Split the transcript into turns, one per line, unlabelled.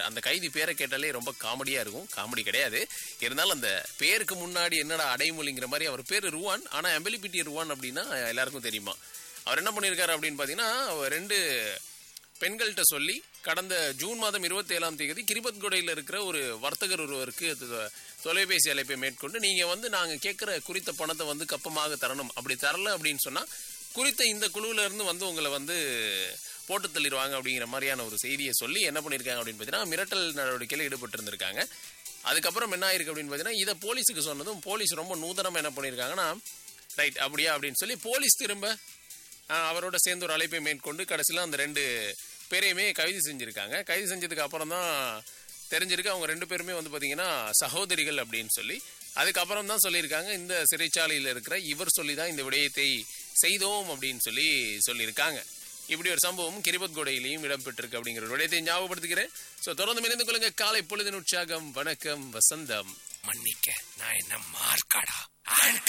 அந்த கைதி பேரை கேட்டாலே ரொம்ப காமெடியா இருக்கும் காமெடி கிடையாது இருந்தாலும் அந்த பேருக்கு முன்னாடி என்னடா அடைமொழிங்கிற மாதிரி அவர் பேர் ருவான் ஆனா எம்பலிபிட்டி ருவான் அப்படின்னா எல்லாருக்கும் தெரியுமா அவர் என்ன பண்ணியிருக்காரு அப்படின்னு பாத்தீங்கன்னா அவர் ரெண்டு பெண்கள்கிட்ட சொல்லி கடந்த ஜூன் மாதம் இருபத்தி ஏழாம் தேதி கிரிபத்கொடையில் இருக்கிற ஒரு வர்த்தகர் ஒருவருக்கு தொ- தொலைபேசி அழைப்பை மேற்கொண்டு நீங்க வந்து நாங்க கேட்கிற குறித்த பணத்தை வந்து கப்பமாக தரணும் அப்படி தரல அப்படின்னு சொன்னா குறித்த இந்த குழுவில இருந்து வந்து உங்களை வந்து போட்டு தள்ளிடுவாங்க அப்படிங்கிற மாதிரியான ஒரு செய்தியை சொல்லி என்ன பண்ணியிருக்காங்க அப்படின்னு பார்த்தீங்கன்னா மிரட்டல் நடவடிக்கையில் ஈடுபட்டு இருந்திருக்காங்க அதுக்கப்புறம் என்ன ஆயிருக்கு அப்படின்னு பார்த்தீங்கன்னா இதை போலீஸுக்கு சொன்னதும் போலீஸ் ரொம்ப நூதனமா என்ன பண்ணியிருக்காங்கன்னா ரைட் அப்படியா அப்படின்னு சொல்லி போலீஸ் திரும்ப ஆஹ் அவரோட சேர்ந்து ஒரு அழைப்பை மேற்கொண்டு கடைசியில் அந்த ரெண்டு பேரையுமே கைது செஞ்சுருக்காங்க கைது செஞ்சதுக்கு அப்புறம் தான் தெரிஞ்சிருக்கு அவங்க ரெண்டு பேருமே வந்து பார்த்தீங்கன்னா சகோதரிகள் அப்படின்னு சொல்லி அதுக்கப்புறம் தான் சொல்லியிருக்காங்க இந்த சிறைச்சாலையில் இருக்கிற இவர் சொல்லி தான் இந்த விடயத்தை செய்தோம் அப்படின்னு சொல்லி சொல்லியிருக்காங்க இப்படி ஒரு சம்பவம் கிரிபத்கோடையிலையும் இடம்பெற்றிருக்கு அப்படிங்கிற ஒரு விடயத்தை ஞாபகப்படுத்துகிறேன் ஸோ தொடர்ந்து இணைந்து கொள்ளுங்க காலை பொழுதின் உற்சாகம் வணக்கம் வசந்தம்
மன்னிக்க நான் என்ன மார்க்காடா ஆண்ட